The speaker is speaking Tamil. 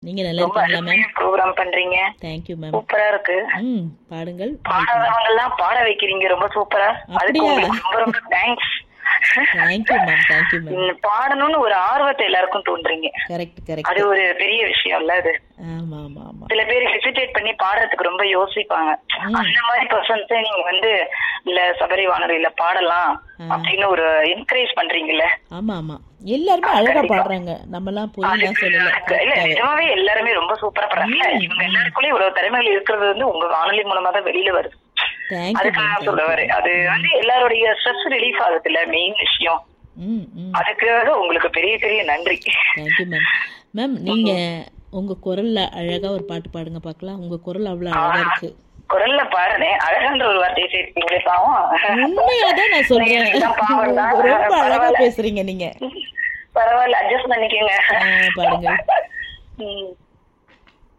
நீங்க நல்லா ரொம்ப இருக்கீங்களா மேம் அருமையா ப்ரோக்ராம் பண்றீங்க தேங்க்யூ மேம் சூப்பரா இருக்கு ம் பாடுங்கள் பாடாதவங்க எல்லாம் பாட வைக்கிறீங்க ரொம்ப சூப்பரா அதுக்கு அப்படியா? உங்களுக்கு ரொம்ப ரொம்ப thanks thank you ma'am thank you ma'am பாடணும்னு ஒரு ஆர்வத்தை எல்லாருக்கும் தூண்டுறீங்க கரெக்ட் அது கரெக்ட் ஒரு பெரிய விஷயம் இல்ல அது ஆமா ஆமா ஆமா சில பேர் ஹெசிடேட் பண்ணி பாடுறதுக்கு ரொம்ப யோசிப்பாங்க ம். அந்த மாதிரி பர்சன்ஸ் நீங்க வந்து இல்ல சபரி வானொலியில பாடலாம் அப்படின்னு ஒரு என்கரேஜ் பண்றீங்கல்ல ஆமா ஆமா எல்லாருமே அழகா பாடுறாங்க நம்மலாம் பொய்லாம் சொல்லல அதுக்கு- இல்ல கரெக்டாவே நிஜமாவே எல்லாருமே ரொம்ப சூப்பரா பண்றாங்க ம். இவங்க எல்லாருக்குள்ளயும் இவ்வளவு திறமைகள் இருக்கிறது வந்து உங்க வானொலி மூலமா தான் வெளியில வருது தேங்க்யூ அதுக்காக மேம் சொல்ல வரேன் அது வந்து எல்லாருடைய ஸ்ட்ரெஸ் ரிலீஃப் ஆகுது இல்ல மெயின் விஷயம் ம் ம் அதுக்காக உங்களுக்கு பெரிய பெரிய நன்றி தேங்க்யூ மேம் மேம் நீங்க உங்க குரல்ல அழகா ஒரு பாட்டு பாடுங்க பார்க்கலாம் உங்க குரல் அவ்வளவு அழகா இருக்கு குரல்ல பாருனேன் அழகான்ற ஒரு வார்த்தையை சேர்த்தீங்களே பாவம் உண்மையாதான் நான் சொல்றேன் நீங்க பாவம் தான். ரொம்ப அழகா பரவாயில்ல. பேசுறீங்க நீங்க பரவாயில்ல அட்ஜஸ்ட் பண்ணிக்கோங்க ஆ, பாடுங்க ம்.